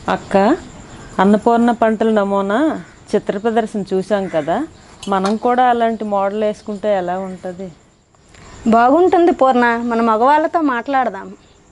అక్క అన్నపూర్ణ పంటల నమూనా చిత్ర ప్రదర్శన చూసాం కదా మనం కూడా అలాంటి మోడల్ వేసుకుంటే ఎలా ఉంటుంది బాగుంటుంది పూర్ణ మన మగవాళ్ళతో మాట్లాడదాం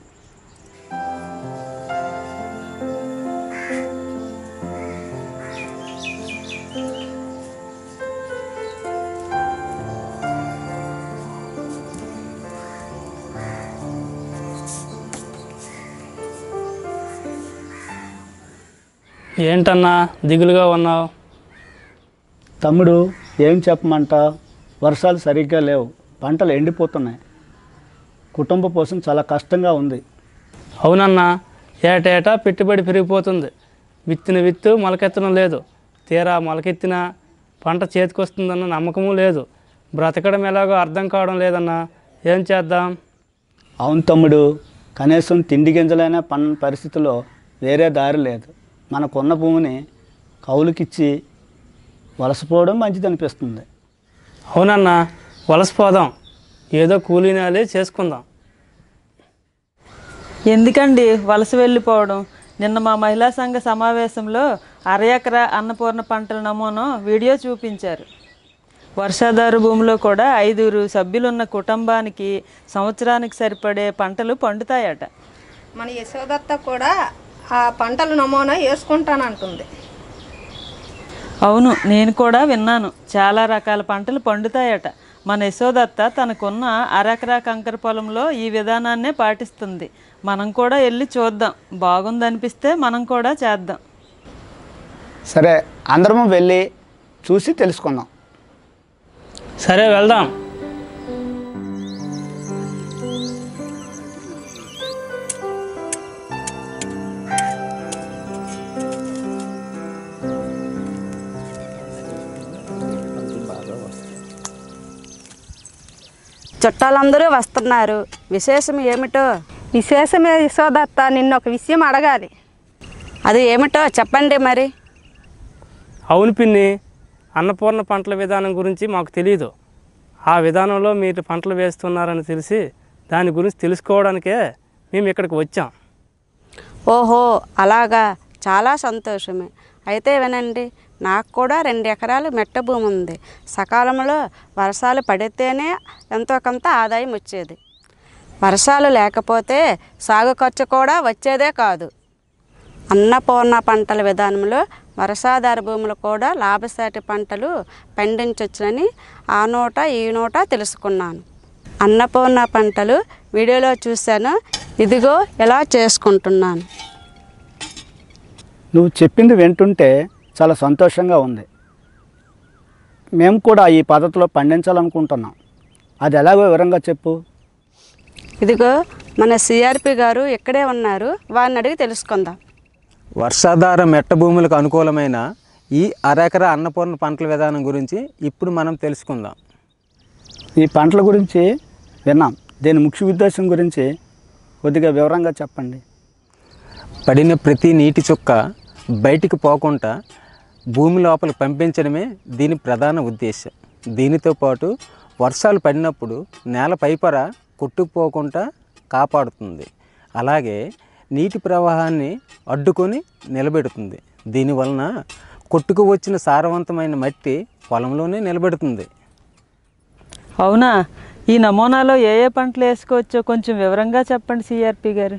ఏంటన్నా దిగులుగా ఉన్నావు తమ్ముడు ఏం చెప్పమంటావు వర్షాలు సరిగ్గా లేవు పంటలు ఎండిపోతున్నాయి కుటుంబ కోసం చాలా కష్టంగా ఉంది అవునన్నా ఏటేటా పెట్టుబడి పెరిగిపోతుంది విత్తిన విత్తు మొలకెత్తడం లేదు తీరా మొలకెత్తిన పంట చేతికొస్తుందన్న నమ్మకము లేదు బ్రతకడం ఎలాగో అర్థం కావడం లేదన్నా ఏం చేద్దాం అవును తమ్ముడు కనీసం తిండి గింజలైనా పన్న పరిస్థితిలో వేరే దారి లేదు మనకున్న భూమిని కౌలుకిచ్చి వలసపోవడం మంచిది అనిపిస్తుంది అవునన్నా వలసపోదాం ఏదో కూలీనాలే చేసుకుందాం ఎందుకండి వలస వెళ్ళిపోవడం నిన్న మా మహిళా సంఘ సమావేశంలో అర ఎకరా అన్నపూర్ణ పంటల నమూనా వీడియో చూపించారు వర్షాధార భూమిలో కూడా ఐదుగురు సభ్యులున్న కుటుంబానికి సంవత్సరానికి సరిపడే పంటలు పండుతాయట మన యశోదత్త కూడా ఆ పంటల నమూనా వేసుకుంటానంటుంది అవును నేను కూడా విన్నాను చాలా రకాల పంటలు పండుతాయట మన యశోదత్త తనకున్న అరెకరా కంకర పొలంలో ఈ విధానాన్నే పాటిస్తుంది మనం కూడా వెళ్ళి చూద్దాం బాగుందనిపిస్తే మనం కూడా చేద్దాం సరే అందరము వెళ్ళి చూసి తెలుసుకుందాం సరే వెళ్దాం చుట్టాలందరూ వస్తున్నారు విశేషం ఏమిటో విశేషమే యశోదత్త నిన్న ఒక విషయం అడగాలి అది ఏమిటో చెప్పండి మరి అవును పిన్ని అన్నపూర్ణ పంటల విధానం గురించి మాకు తెలియదు ఆ విధానంలో మీరు పంటలు వేస్తున్నారని తెలిసి దాని గురించి తెలుసుకోవడానికే మేము ఇక్కడికి వచ్చాం ఓహో అలాగా చాలా సంతోషమే అయితే వినండి నాకు కూడా రెండు ఎకరాలు మెట్ట భూమి ఉంది సకాలంలో వర్షాలు పడితేనే ఎంతో కొంత ఆదాయం వచ్చేది వర్షాలు లేకపోతే సాగు ఖర్చు కూడా వచ్చేదే కాదు అన్నపూర్ణ పంటల విధానంలో వర్షాధార భూములు కూడా లాభసాటి పంటలు పండించవచ్చునని ఆ నోట ఈ నోట తెలుసుకున్నాను అన్నపూర్ణ పంటలు వీడియోలో చూశాను ఇదిగో ఎలా చేసుకుంటున్నాను నువ్వు చెప్పింది వింటుంటే చాలా సంతోషంగా ఉంది మేము కూడా ఈ పద్ధతిలో పండించాలనుకుంటున్నాం అది ఎలాగో వివరంగా చెప్పు ఇదిగో మన సిఆర్పి గారు ఇక్కడే ఉన్నారు వారిని అడిగి తెలుసుకుందాం వర్షాధార మెట్ట భూములకు అనుకూలమైన ఈ అరెకర అన్నపూర్ణ పంటల విధానం గురించి ఇప్పుడు మనం తెలుసుకుందాం ఈ పంటల గురించి విన్నాం దీని ముఖ్య ఉద్దేశం గురించి కొద్దిగా వివరంగా చెప్పండి పడిన ప్రతి నీటి చుక్క బయటికి పోకుండా భూమి లోపల పంపించడమే దీని ప్రధాన ఉద్దేశం దీనితో పాటు వర్షాలు పడినప్పుడు నేల పైపర కొట్టుకుపోకుండా కాపాడుతుంది అలాగే నీటి ప్రవాహాన్ని అడ్డుకొని నిలబెడుతుంది దీనివలన కొట్టుకు వచ్చిన సారవంతమైన మట్టి పొలంలోనే నిలబెడుతుంది అవునా ఈ నమూనాలో ఏ ఏ పంటలు వేసుకోవచ్చో కొంచెం వివరంగా చెప్పండి సిఆర్పి గారు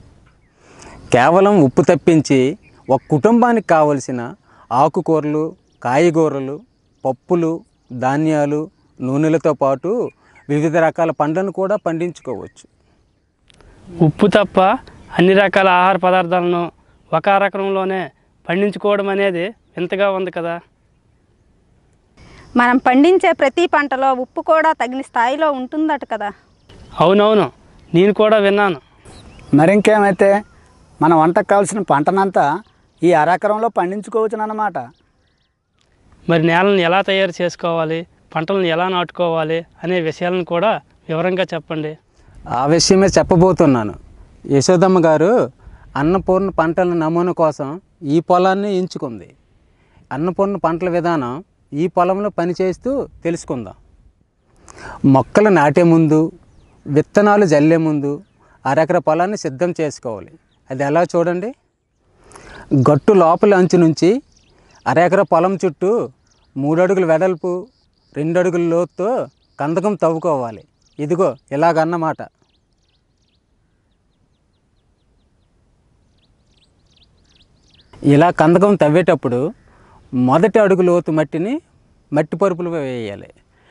కేవలం ఉప్పు తప్పించి ఒక కుటుంబానికి కావలసిన ఆకుకూరలు కాయగూరలు పప్పులు ధాన్యాలు నూనెలతో పాటు వివిధ రకాల పండ్లను కూడా పండించుకోవచ్చు ఉప్పు తప్ప అన్ని రకాల ఆహార పదార్థాలను ఒక రకంలోనే పండించుకోవడం అనేది వింతగా ఉంది కదా మనం పండించే ప్రతి పంటలో ఉప్పు కూడా తగిన స్థాయిలో ఉంటుందట కదా అవునవును నేను కూడా విన్నాను మరింకేమైతే మన వంటకు కావాల్సిన పంటనంతా ఈ అరెకరంలో పండించుకోవచ్చునన్నమాట మరి నేలను ఎలా తయారు చేసుకోవాలి పంటలను ఎలా నాటుకోవాలి అనే విషయాలను కూడా వివరంగా చెప్పండి ఆ విషయమే చెప్పబోతున్నాను యశోదమ్మ గారు అన్నపూర్ణ పంటల నమూనా కోసం ఈ పొలాన్ని ఎంచుకుంది అన్నపూర్ణ పంటల విధానం ఈ పొలంలో పనిచేస్తూ తెలుసుకుందాం మొక్కలు నాటే ముందు విత్తనాలు జల్లే ముందు అరెకర పొలాన్ని సిద్ధం చేసుకోవాలి అది ఎలా చూడండి గట్టు లోపల అంచు నుంచి అరెకర పొలం చుట్టూ మూడు అడుగుల వెడల్పు రెండు అడుగుల లోతుతో కందకం తవ్వుకోవాలి ఇదిగో ఇలాగన్నమాట ఇలా కందకం తవ్వేటప్పుడు మొదటి అడుగు లోతు మట్టిని మట్టి పరుపులు వేయాలి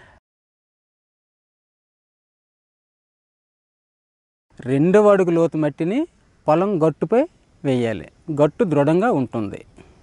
రెండవ అడుగు లోతు మట్టిని పొలం గట్టుపై వేయాలి గట్టు దృఢంగా ఉంటుంది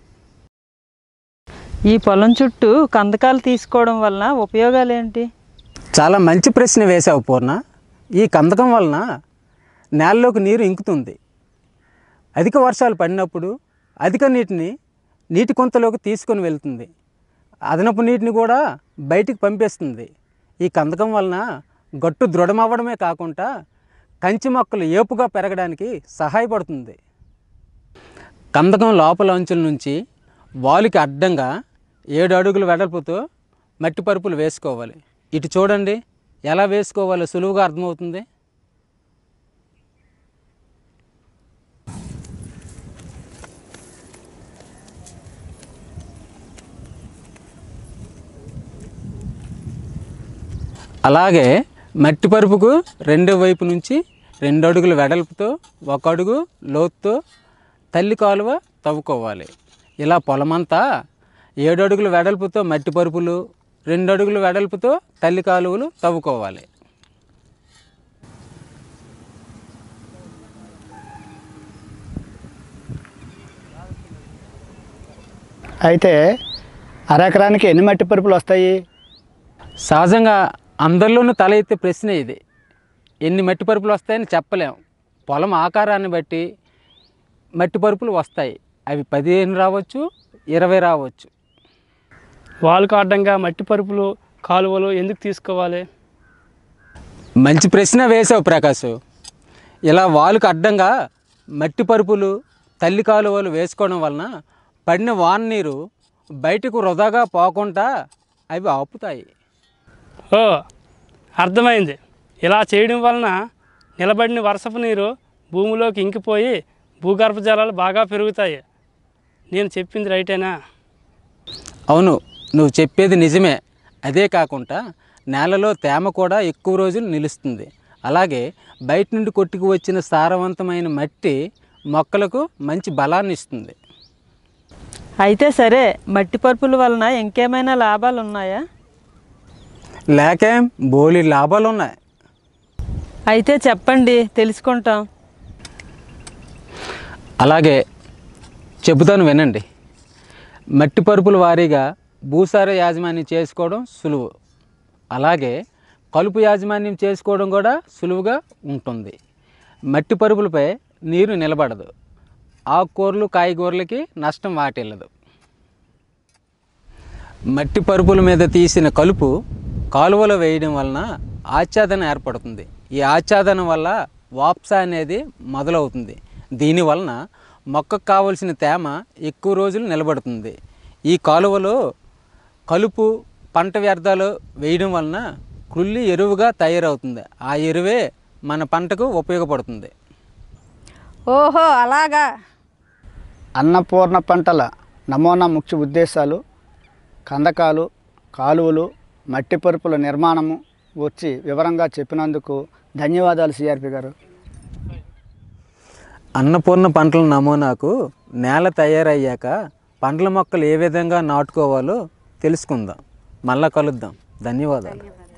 ఈ పొలం చుట్టూ కందకాలు తీసుకోవడం వలన ఉపయోగాలు ఏంటి చాలా మంచి ప్రశ్న వేశావు పూర్ణ ఈ కందకం వలన నేలలోకి నీరు ఇంకుతుంది అధిక వర్షాలు పడినప్పుడు అధిక నీటిని నీటి కొంతలోకి తీసుకొని వెళ్తుంది అదనపు నీటిని కూడా బయటికి పంపేస్తుంది ఈ కందకం వలన గట్టు దృఢమవ్వడమే కాకుండా కంచి మొక్కలు ఏపుగా పెరగడానికి సహాయపడుతుంది కందకం లోపల అంచుల నుంచి వాలుకి అడ్డంగా ఏడు అడుగుల వెడల్పుతో మట్టి పరుపులు వేసుకోవాలి ఇటు చూడండి ఎలా వేసుకోవాలో సులువుగా అర్థమవుతుంది అలాగే మట్టి పరుపుకు రెండో వైపు నుంచి రెండు అడుగుల వెడల్పుతో ఒక అడుగు లోతుతో తల్లి కాలువ తవ్వుకోవాలి ఇలా పొలమంతా ఏడు అడుగుల వెడల్పుతో మట్టి పరుపులు రెండు అడుగుల వెడల్పుతో తల్లి కాలువలు తవ్వుకోవాలి అయితే అరెకరానికి ఎన్ని మట్టి పరుపులు వస్తాయి సహజంగా అందరిలోనూ తల ఎత్తే ప్రశ్న ఇది ఎన్ని మట్టి పరుపులు వస్తాయని చెప్పలేం పొలం ఆకారాన్ని బట్టి మట్టి పరుపులు వస్తాయి అవి పదిహేను రావచ్చు ఇరవై రావచ్చు వాళ్ళకు అడ్డంగా మట్టి పరుపులు కాలువలు ఎందుకు తీసుకోవాలి మంచి ప్రశ్న వేసావు ప్రకాష్ ఇలా వాలుకు అడ్డంగా మట్టి పరుపులు తల్లి కాలువలు వేసుకోవడం వలన పడిన వాన నీరు బయటకు వృధాగా పోకుండా అవి ఆపుతాయి ఓ అర్థమైంది ఇలా చేయడం వలన నిలబడిన వర్షపు నీరు భూమిలోకి ఇంకిపోయి భూగర్భ జలాలు బాగా పెరుగుతాయి నేను చెప్పింది రైటేనా అవును నువ్వు చెప్పేది నిజమే అదే కాకుండా నేలలో తేమ కూడా ఎక్కువ రోజులు నిలుస్తుంది అలాగే బయట నుండి కొట్టుకు వచ్చిన సారవంతమైన మట్టి మొక్కలకు మంచి బలాన్ని ఇస్తుంది అయితే సరే మట్టి పరుపుల వలన ఇంకేమైనా లాభాలు ఉన్నాయా లేకేం బోలి లాభాలు ఉన్నాయి అయితే చెప్పండి తెలుసుకుంటాం అలాగే చెబుతాను వినండి మట్టి పరుపుల వారీగా భూసార యాజమాన్యం చేసుకోవడం సులువు అలాగే కలుపు యాజమాన్యం చేసుకోవడం కూడా సులువుగా ఉంటుంది మట్టి పరుపులపై నీరు నిలబడదు ఆకుకూరలు కాయగూరలకి నష్టం వాటిల్లదు మట్టి పరుపుల మీద తీసిన కలుపు కాలువలో వేయడం వలన ఆచ్ఛాదన ఏర్పడుతుంది ఈ ఆచ్ఛాదన వల్ల వాప్స అనేది మొదలవుతుంది దీని వలన మొక్కకు కావలసిన తేమ ఎక్కువ రోజులు నిలబడుతుంది ఈ కాలువలో కలుపు పంట వ్యర్థాలు వేయడం వలన కుళ్ళి ఎరువుగా తయారవుతుంది ఆ ఎరువే మన పంటకు ఉపయోగపడుతుంది ఓహో అలాగా అన్నపూర్ణ పంటల నమూనా ముఖ్య ఉద్దేశాలు కందకాలు కాలువలు మట్టి పరుపుల నిర్మాణము వచ్చి వివరంగా చెప్పినందుకు ధన్యవాదాలు సిఆర్పి గారు అన్నపూర్ణ పంటల నమూనాకు నేల తయారయ్యాక పండ్ల మొక్కలు ఏ విధంగా నాటుకోవాలో తెలుసుకుందాం మళ్ళా కలుద్దాం ధన్యవాదాలు